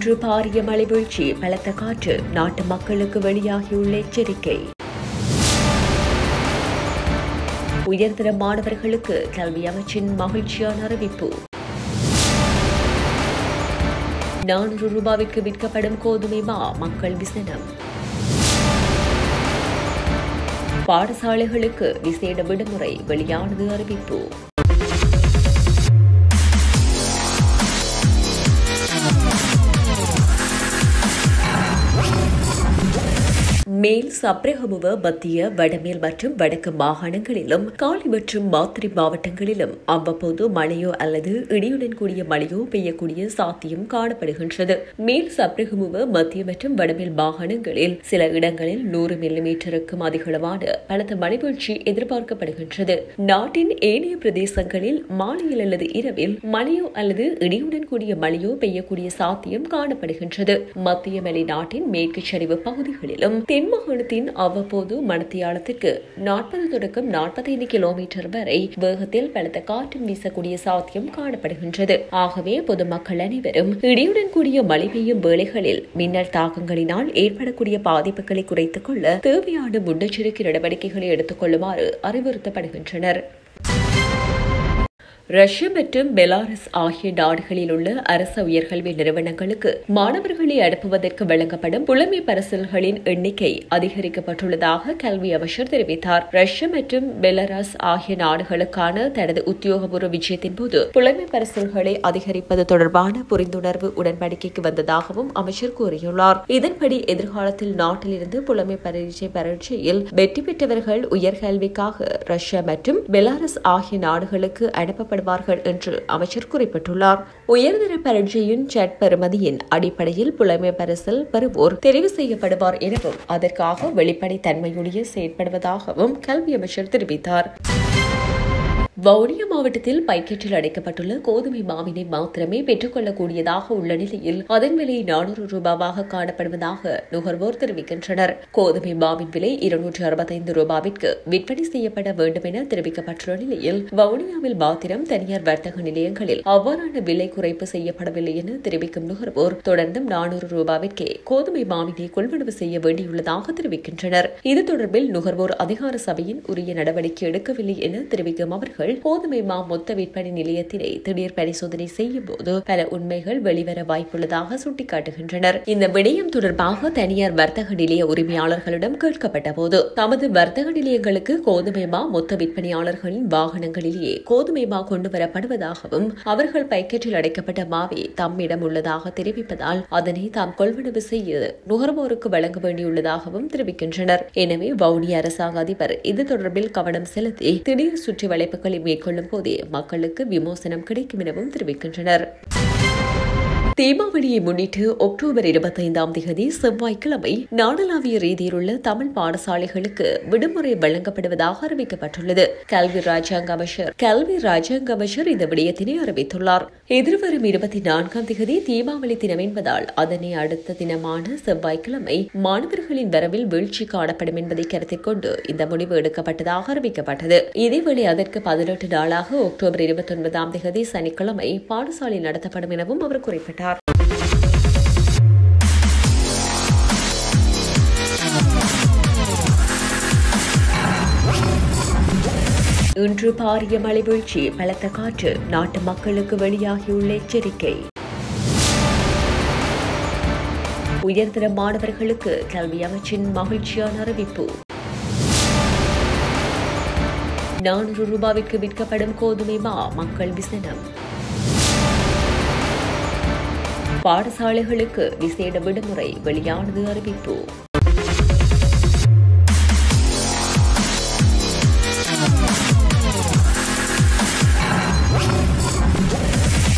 இன்று பாரிய மழை வீழ்ச்சி பலத்த காற்று நாட்டு மக்களுக்கு வெளியாகியுள்ள எச்சரிக்கை உயர்தர மாணவர்களுக்கு கல்வி அமைச்சின் மகிழ்ச்சியான அறிவிப்பு நானூறு ரூபாய்க்கு விற்கப்படும் கோதுமை மா மக்கள் விசனம் பாடசாலைகளுக்கு விசேட விடுமுறை வெளியானது அறிவிப்பு மேல் சப்ரகமுவ மத்திய வடமேல் மற்றும் வடக்கு மாகாணங்களிலும் காலி மற்றும் மாத்திரை மாவட்டங்களிலும் அவ்வப்போது மழையோ அல்லது இடியுடன் கூடிய மழையோ பெய்யக்கூடிய சாத்தியம் காணப்படுகின்றது மேல் சப்ரகமுவ மத்திய மற்றும் வடமேல் மாகாணங்களில் சில இடங்களில் நூறு மில்லிமீட்டருக்கும் அதிகளவான பலத்த மழை வீழ்ச்சி எதிர்பார்க்கப்படுகின்றது நாட்டின் ஏனைய பிரதேசங்களில் மாலையில் அல்லது இரவில் மழையோ அல்லது இடியுடன் கூடிய மழையோ பெய்யக்கூடிய சாத்தியம் காணப்படுகின்றது மத்திய மலை நாட்டின் மேற்கு சரிவு பகுதிகளிலும் தென் மாகாணத்தின் அவ்வப்போது மணத்தியாலத்திற்கு நாற்பது தொடக்கம் நாற்பத்தைந்து கிலோமீட்டர் வரை வேகத்தில் பலத்த காற்றும் வீசக்கூடிய சாத்தியம் காணப்படுகின்றது ஆகவே பொதுமக்கள் அனைவரும் இடியுடன் கூடிய மழை பெய்யும் வேளைகளில் மின்னல் தாக்கங்களினால் ஏற்படக்கூடிய பாதிப்புகளை குறைத்துக் கொள்ள தேவையான முன்னெச்சரிக்கை நடவடிக்கைகளை எடுத்துக் கொள்ளுமாறு அறிவுறுத்தப்படுகின்றனர் ரஷ்யா மற்றும் பெலாரஸ் ஆகிய நாடுகளில் உள்ள அரசு உயர்கல்வி நிறுவனங்களுக்கு மாணவர்களை அனுப்புவதற்கு வழங்கப்படும் புலமை பரிசல்களின் எண்ணிக்கை அதிகரிக்கப்பட்டுள்ளதாக கல்வி அமைச்சர் தெரிவித்தார் ரஷ்யா மற்றும் பெலாரஸ் ஆகிய நாடுகளுக்கான தனது உத்தியோகபூர்வ விஜயத்தின் போது புலமை பரிசல்களை அதிகரிப்பது தொடர்பான புரிந்துணர்வு உடன்படிக்கைக்கு வந்ததாகவும் அமைச்சர் கூறியுள்ளார் இதன்படி எதிர்காலத்தில் நாட்டிலிருந்து புலமை பரீட்சை பரீட்சையில் வெற்றி பெற்றவர்கள் உயர்கல்விக்காக ரஷ்யா மற்றும் பெலாரஸ் ஆகிய நாடுகளுக்கு அனுப்பப்படும் செயல்படுவார்கள் என்று அமைச்சர் குறிப்பிட்டுள்ளார் உயர்தர பரீட்சையின் சட் பெறுமதியின் அடிப்படையில் புலமை பரிசில் பெறுவோர் தெரிவு செய்யப்படுவார் எனவும் அதற்காக வெளிப்படைத்தன்மையுடைய செயற்படுவதாகவும் கல்வி அமைச்சர் தெரிவித்தார் வவுனியா மாவட்டத்தில் பைக்கெட்டில் அடைக்கப்பட்டுள்ள கோதுமை மாவினை மாத்திரமே பெற்றுக்கொள்ளக்கூடியதாக உள்ள நிலையில் அதன் விலை நானூறு ரூபாவாக காணப்படுவதாக நுகர்வோர் தெரிவிக்கின்றனர் கோதுமை மாவின் விலை இருநூற்று அறுபத்தைந்து ரூபாவிற்கு விற்பனை செய்யப்பட வேண்டும் என தெரிவிக்கப்பட்டுள்ள நிலையில் வவுனியாவில் மாத்திரம் தனியார் வர்த்தக நிலையங்களில் அவ்வாறான விலை குறைப்பு செய்யப்படவில்லை என தெரிவிக்கும் நுகர்வோர் தொடர்ந்தும் நானூறு ரூபாவிற்கே கோதுமை மாவினை கொள்வனவு செய்ய வேண்டியுள்ளதாக தெரிவிக்கின்றனர் இது தொடர்பில் நுகர்வோர் அதிகார சபையின் உரிய நடவடிக்கை எடுக்கவில்லை என தெரிவிக்கும் அவர்கள் கோதுமை மா மொத்த விற்பனை நிலையத்தினை திடீர் பரிசோதனை செய்யும் போது பல உண்மைகள் வெளிவர வாய்ப்புள்ளதாக சுட்டிக்காட்டுகின்றனர் இந்த விடயம் தொடர்பாக தனியார் வர்த்தக நிலைய உரிமையாளர்களிடம் கேட்கப்பட்ட போது தமது வர்த்தக நிலையங்களுக்கு கோதுமை மா மொத்த விற்பனையாளர்களின் வாகனங்களிலேயே கோதுமை மா கொண்டு வரப்படுவதாகவும் அவர்கள் பைக்கெட்டில் அடைக்கப்பட்ட மாவே தம்மிடம் உள்ளதாக தெரிவிப்பதால் அதனை தாம் கொள்வனவு செய்ய நுகர்வோருக்கு வழங்க வேண்டியுள்ளதாகவும் தெரிவிக்கின்றனர் எனவே வவுனியா அரசாங்க அதிபர் இது தொடர்பில் கவனம் செலுத்தி திடீர் சுற்றி வளைப்புகளை மேற்கொள்ளும் போதே மக்களுக்கு விமோசனம் கிடைக்கும் எனவும் தெரிவிக்கின்றனர் தீபாவளியை முன்னிட்டு அக்டோபர் இருபத்தைந்தாம் தேதி செவ்வாய்க்கிழமை நாடளாவிய ரீதியில் உள்ள தமிழ் பாடசாலைகளுக்கு விடுமுறை வழங்கப்படுவதாக அறிவிக்கப்பட்டுள்ளது கல்வி ராஜாங்க அமைச்சர் கல்வி ராஜாங்க அமைச்சர் இந்த விடயத்தினை அறிவித்துள்ளார் எதிர்வரும் இருபத்தி நான்காம் தேதி தீபாவளி தினம் என்பதால் அதனை அடுத்த தினமான செவ்வாய்க்கிழமை மாணவர்களின் வரவில் வீழ்ச்சி காணப்படும் என்பதை கருத்தில் கொண்டு இந்த முடிவு எடுக்கப்பட்டதாக அறிவிக்கப்பட்டது இதேவேளை அதற்கு பதினெட்டு நாளாக அக்டோபர் இருபத்தி ஒன்பதாம் தேதி சனிக்கிழமை பாடசாலை நடத்தப்படும் எனவும் அவர் குறிப்பிட்டார் இன்று பாரிய மழை வீழ்ச்சி பலத்த காற்று நாட்டு மக்களுக்கு வெளியாகியுள்ள எச்சரிக்கை உயர்தர மாணவர்களுக்கு கல்வி அமைச்சின் மகிழ்ச்சியான அறிவிப்பு நானூறு ரூபாய்க்கு விற்கப்படும் கோதுமை மா மக்கள் விசனம் பாடசாலைகளுக்கு விசேட விடுமுறை வெளியானது அறிவிப்பு